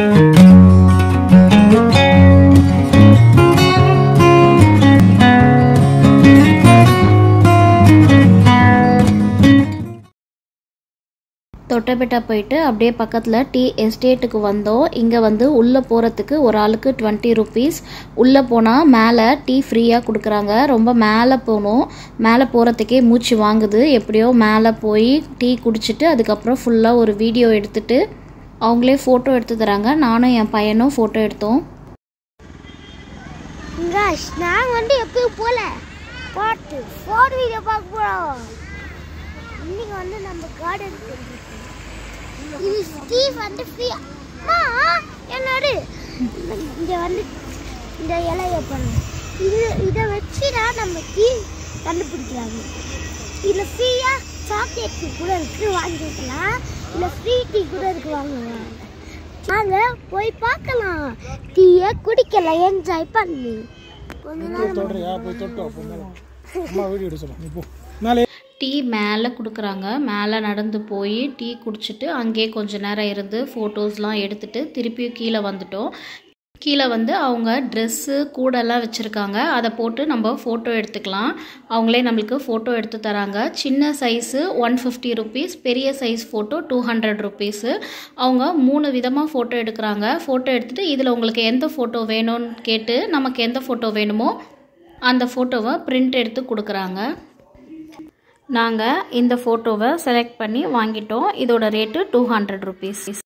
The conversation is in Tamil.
தொட்டபெட்டா போயிட்டு அப்படியே பக்கத்தில் டீ எஸ்டேட்டுக்கு வந்தோம் இங்கே வந்து உள்ளே போகிறதுக்கு ஒரு ஆளுக்கு டுவெண்ட்டி ருபீஸ் உள்ளே போனால் மேலே டீ ஃப்ரீயாக கொடுக்குறாங்க ரொம்ப மேலே போகணும் மேலே போகிறதுக்கே மூச்சு வாங்குது எப்படியோ மேலே போய் டீ குடிச்சிட்டு அதுக்கப்புறம் ஃபுல்லாக ஒரு வீடியோ எடுத்துட்டு அவங்களே ஃபோட்டோ எடுத்து தராங்க நானும் என் பையனும் ஃபோட்டோ எடுத்தோம் காஷ் நான் வந்து எப்பயும் போல பாட்டு ஃபோர் வீடியோ பார்க்க போகிறோம் இன்னைக்கு வந்து நம்ம கார்டன் இது ஸ்டீவ் வந்து ஃப்ரீயா என்னோட இங்கே வந்து இந்த இலைய பண்ணு இது இதை வச்சு தான் நம்ம டீ கண்டுபிடிக்கிறாங்க இதில் ஃப்ரீயாக சாக்லேட் டீ கூட இருக்கு வாங்கிக்கலாம் இல்லை ஃப்ரீ டீ கூட இருக்கு வாங்கலாம் வாங்க போய் பார்க்கலாம் டீயை குடிக்கலாம் என்ஜாய் பண்ணு கொஞ்ச நேரம் தொடுறியா போய் தொட்டு அப்போ மேலே அம்மா வீடியோ எடுக்க சொல்லுங்க நீ போ மேலே டீ மேலே கொடுக்குறாங்க மேலே நடந்து போய் டீ குடிச்சிட்டு அங்கேயே கொஞ்ச நேரம் இருந்து ஃபோட்டோஸ்லாம் எடுத்துட்டு திருப்பியும் கீழே வந்துட்டோம் கீழே வந்து அவங்க ட்ரெஸ்ஸு கூடெல்லாம் வச்சுருக்காங்க அதை போட்டு நம்ம ஃபோட்டோ எடுத்துக்கலாம் அவங்களே நம்மளுக்கு ஃபோட்டோ எடுத்து தராங்க சின்ன சைஸு ஒன் ஃபிஃப்டி ருபீஸ் பெரிய size photo two hundred rupees அவங்க மூணு விதமாக ஃபோட்டோ எடுக்கிறாங்க ஃபோட்டோ எடுத்துகிட்டு இதில் உங்களுக்கு எந்த ஃபோட்டோ வேணும்னு கேட்டு நமக்கு எந்த ஃபோட்டோ வேணுமோ அந்த ஃபோட்டோவை பிரிண்ட் எடுத்து கொடுக்குறாங்க நாங்கள் இந்த ஃபோட்டோவை செலக்ட் பண்ணி வாங்கிட்டோம் இதோட ரேட்டு டூ ஹண்ட்ரட் ருபீஸ்